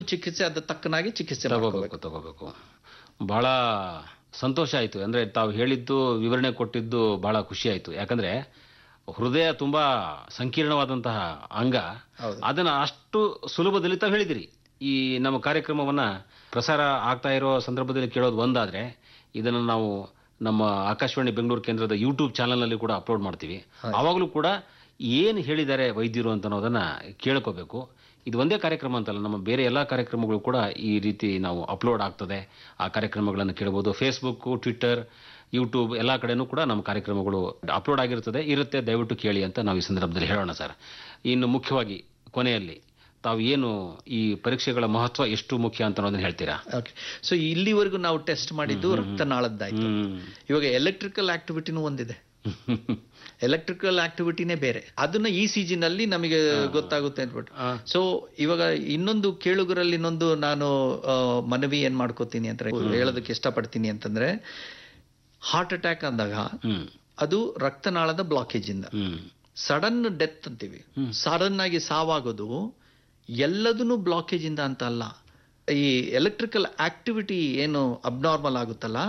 ಚಿಕಿತ್ಸೆ ಅದ ತಕ್ಕನಾಗಿ ಚಿಕಿತ್ಸೆ ಮಾಡ್ಕೋಬೇಕು ತಗೋಬೇಕು ತಗೋಬೇಕು ಬಹಳ ಸಂತೋಷ ಆಯಿತು ಅಂದರೆ ತಾವು ಹೇಳಿದ್ದು ವಿವರಣೆ ಕೊಟ್ಟಿದ್ದು ಬಹಳ ಖುಷಿ ಆಯಿತು ಯಾಕಂದರೆ ಹೃದಯ ತುಂಬ ಸಂಕೀರ್ಣವಾದಂತಹ ಅಂಗ ಹೌದು. ಅದನ್ನು ಅಷ್ಟು ಸುಲಭದಲ್ಲಿ ತಾವು ಹೇಳಿದಿರಿ ಈ ನಮ್ಮ ಕಾರ್ಯಕ್ರಮವನ್ನು ಪ್ರಸಾರ ಆಗ್ತಾ ಇರೋ ಸಂದರ್ಭದಲ್ಲಿ ಕೇಳೋದು ಒಂದಾದರೆ ಇದನ್ನು ನಾವು ನಮ್ಮ ಆಕಾಶವಾಣಿ ಬೆಂಗಳೂರು ಕೇಂದ್ರದ ಯೂಟ್ಯೂಬ್ ಚಾನಲ್ನಲ್ಲಿ ಕೂಡ ಅಪ್ಲೋಡ್ ಮಾಡ್ತೀವಿ ಆವಾಗಲೂ ಕೂಡ ಏನು ಹೇಳಿದ್ದಾರೆ ವೈದ್ಯರು ಅಂತ ಅನ್ನೋದನ್ನು ಕೇಳ್ಕೋಬೇಕು ಇದು ಒಂದೇ ಕಾರ್ಯಕ್ರಮ ಅಂತಲ್ಲ ನಮ್ಮ ಬೇರೆ ಎಲ್ಲ ಕಾರ್ಯಕ್ರಮಗಳು ಕೂಡ ಈ ರೀತಿ ನಾವು ಅಪ್ಲೋಡ್ ಆಗ್ತದೆ ಆ ಕಾರ್ಯಕ್ರಮಗಳನ್ನು ಕೇಳ್ಬೋದು ಫೇಸ್ಬುಕ್ಕು ಟ್ವಿಟ್ಟರ್ ಯೂಟ್ಯೂಬ್ ಎಲ್ಲ ಕಡೆನೂ ಕೂಡ ನಮ್ಮ ಕಾರ್ಯಕ್ರಮಗಳು ಅಪ್ಲೋಡ್ ಆಗಿರ್ತದೆ ಇರುತ್ತೆ ದಯವಿಟ್ಟು ಕೇಳಿ ಅಂತ ನಾವು ಈ ಸಂದರ್ಭದಲ್ಲಿ ಹೇಳೋಣ ಸರ್ ಇನ್ನು ಮುಖ್ಯವಾಗಿ ಕೊನೆಯಲ್ಲಿ ತಾವು ಏನು ಈ ಪರೀಕ್ಷೆಗಳ ಮಹತ್ವ ಎಷ್ಟು ಮುಖ್ಯ ಅಂತ ಅನ್ನೋದನ್ನ ಹೇಳ್ತೀರಾ ಓಕೆ ಸೊ ಇಲ್ಲಿವರೆಗೂ ನಾವು ಟೆಸ್ಟ್ ಮಾಡಿದ್ದು ರಕ್ತನಾಳದ್ದಾಯ್ತು ಹ್ಮ್ ಇವಾಗ ಎಲೆಕ್ಟ್ರಿಕಲ್ ಆಕ್ಟಿವಿಟಿನೂ ಒಂದಿದೆ ಎಲೆಕ್ಟ್ರಿಕಲ್ ಆಕ್ಟಿವಿಟಿನೇ ಬೇರೆ ಅದನ್ನ ಇ ಸಿ ನಲ್ಲಿ ನಮಗೆ ಗೊತ್ತಾಗುತ್ತೆ ಅಂದ್ಬಿಟ್ಟು ಆ. ಸೊ ಇವಾಗ ಇನ್ನೊಂದು ಕೇಳುಗರಲ್ಲಿ ಇನ್ನೊಂದು ನಾನು ಆ, ಮನವಿ ಏನ್ ಮಾಡ್ಕೋತೀನಿ ಅಂತ ಹೇಳೋದಕ್ಕೆ ಇಷ್ಟಪಡ್ತೀನಿ ಅಂತಂದ್ರೆ ಹಾರ್ಟ್ ಅಟ್ಯಾಕ್ ಅಂದಾಗ ಹ್ಮ್ ಅದು ರಕ್ತನಾಳದ ಬ್ಲಾಕೇಜ್ ಇಂದ ಹ್ಮ್ ಸಡನ್ ಡೆತ್ ಅಂತೀವಿ ಸಡನ್ ಆಗಿ ಸಾವಾಗೋದು ಎಲ್ಲದನ್ನು ಬ್ಲಾಕೇಜ್ ಇಂದ ಅಂತ ಅಲ್ಲ ಈ ಎಲೆಕ್ಟ್ರಿಕಲ್ ಆಕ್ಟಿವಿಟಿ ಏನು ಅಬ್ನಾರ್ಮಲ್ ಆಗುತ್ತಲ್ಲ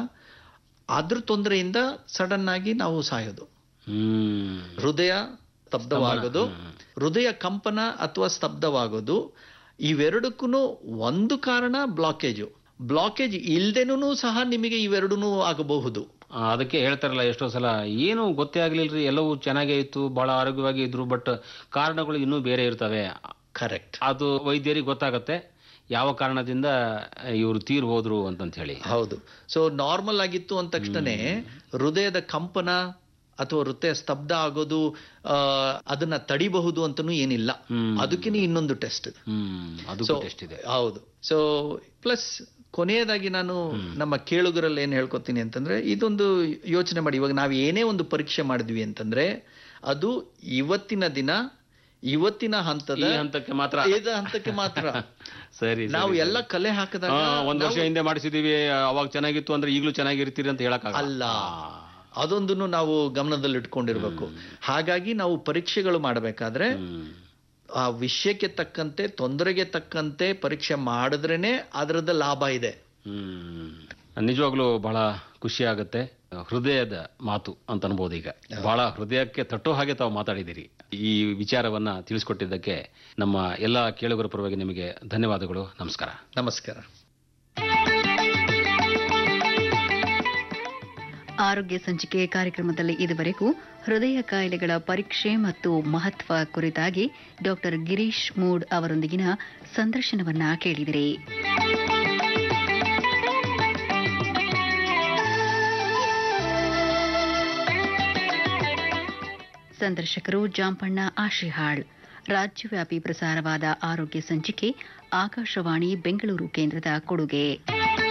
ಅದ್ರ ತೊಂದರೆಯಿಂದ ಸಡನ್ ಆಗಿ ನಾವು ಸಾಯೋದು ಹ್ಮ್ ಹೃದಯ ಸ್ತಬ್ಧವಾಗೋದು ಹೃದಯ ಕಂಪನ ಅಥವಾ ಸ್ತಬ್ಧವಾಗೋದು ಇವೆರಡಕ್ಕೂ ಒಂದು ಕಾರಣ ಬ್ಲಾಕೇಜು ಬ್ಲಾಕೇಜ್ ಇಲ್ದೇನೂ ಸಹ ನಿಮಗೆ ಇವೆರಡೂ ಆಗಬಹುದು ಆ, ಅದಕ್ಕೆ ಹೇಳ್ತಾರಲ್ಲ ಎಷ್ಟೋ ಸಲ ಏನು ಗೊತ್ತೇ ಆಗ್ಲಿಲ್ರಿ ಎಲ್ಲವೂ ಚೆನ್ನಾಗೇ ಇತ್ತು ಬಹಳ ಆರೋಗ್ಯವಾಗಿ ಇದ್ರು ಬಟ್ ಕಾರಣಗಳು ಇನ್ನೂ ಬೇರೆ ಇರ್ತವೆ ಕರೆಕ್ಟ್ ಅದು ವೈದ್ಯರಿಗೆ ಗೊತ್ತಾಗತ್ತೆ ಯಾವ ಕಾರಣದಿಂದ ಇವರು ತೀರ್ ಹೋದ್ರು ಅಂತಂತ ಹೇಳಿ ಹೌದು ಸೊ ನಾರ್ಮಲ್ ಆಗಿತ್ತು ಅಂದ ತಕ್ಷಣನೇ ಹೃದಯದ ಕಂಪನ ಅಥವಾ ಹೃದಯ ಸ್ತಬ್ಧ ಆಗೋದು ಆ, ಅದನ್ನ ತಡಿಬಹುದು ಅಂತನೂ ಏನಿಲ್ಲ ಹ್ಮ್. ಅದಕ್ಕಿನ ಇನ್ನೊಂದು ಟೆಸ್ಟ್ ಹ್ಮ್ ಅದು ಸೊ ಟೆಸ್ಟ್ ಇದೆ ಹೌದು ಸೊ ಪ್ಲಸ್ ಕೊನೆಯದಾಗಿ ನಾನು ನಮ್ಮ ಕೇಳುಗರಲ್ಲಿ ಏನ್ ಹೇಳ್ಕೊತೀನಿ ಅಂತಂದ್ರೆ ಇದೊಂದು ಯೋಚನೆ ಮಾಡಿ ಇವಾಗ ನಾವು ಏನೇ ಒಂದು ಪರೀಕ್ಷೆ ಮಾಡಿದ್ವಿ ಅಂತಂದ್ರೆ ಅದು ಇವತ್ತಿನ ದಿನ ಇವತ್ತಿನ ಹಂತದ ಈ ಹಂತಕ್ಕೆ ಮಾತ್ರ ಇದ ಹಂತಕ್ಕೆ ಮಾತ್ರ ಸರಿ ನಾವು ಎಲ್ಲ ಕಲೆ ಹಾಕಿದಾಗ ಹಾ, ಒಂದ್ ವರ್ಷ ಹಿಂದೆ ಮಾಡಿಸಿದೀವಿ ಅವಾಗ ಚೆನ್ನಾಗಿತ್ತು ಅಂದ್ರೆ ಈಗಲೂ ಚೆನ್ನಾಗಿರ್ತೀರಿ ಅಂತ ಹೇಳಕ್ ಅಲ್ಲ ಅದೊಂದನ್ನು ನಾವು ಗಮನದಲ್ಲಿ ಇಟ್ಕೊಂಡಿರ್ಬೇಕು ಹಾಗಾಗಿ ನಾವು ಪರೀಕ್ಷೆಗಳು ಮಾಡಬೇಕಾದ್ರೆ ಆ ವಿಷಯಕ್ಕೆ ತಕ್ಕಂತೆ ತೊಂದರೆಗೆ ತಕ್ಕಂತೆ ಪರೀಕ್ಷೆ ಮಾಡಿದ್ರೇನೆ ಅದರದ ಲಾಭ ಇದೆ ಹ್ಮ್ ನಿಜವಾಗ್ಲೂ ಬಹಳ ಖುಷಿ ಆಗುತ್ತೆ ಹೃದಯದ ಮಾತು ಅಂತ ಅನ್ಬೋದು ಈಗ ಬಹಳ ಹೃದಯಕ್ಕೆ ತಟ್ಟೋ ಹಾಗೆ ತಾವು ಮಾತಾಡಿದಿರಿ ಈ ವಿಚಾರವನ್ನ ತಿಳಿಸ್ಕೊಟ್ಟಿದ್ದಕ್ಕೆ ನಮ್ಮ ಎಲ್ಲ ಕೇಳುಗರ ಪರವಾಗಿ ನಿಮಗೆ ಧನ್ಯವಾದಗಳು ನಮಸ್ಕಾರ ನಮಸ್ಕಾರ ಆರೋಗ್ಯ ಸಂಚಿಕೆ ಕಾರ್ಯಕ್ರಮದಲ್ಲಿ ಇದುವರೆಗೂ ಹೃದಯ ಕಾಯಿಲೆಗಳ ಪರೀಕ್ಷೆ ಮತ್ತು ಮಹತ್ವ ಕುರಿತಾಗಿ ಡಾಕ್ಟರ್ ಗಿರೀಶ್ ಮೂಡ್ ಅವರೊಂದಿಗಿನ ಸಂದರ್ಶನವನ್ನ ಕೇಳಿದಿರಿ ಸಂದರ್ಶಕರು ಜಾಂಪಣ್ಣ ಆಶಿಹಾಳ್ ರಾಜ್ಯವ್ಯಾಪಿ ಪ್ರಸಾರವಾದ ಆರೋಗ್ಯ ಸಂಚಿಕೆ ಆಕಾಶವಾಣಿ ಬೆಂಗಳೂರು ಕೇಂದ್ರದ ಕೊಡುಗೆ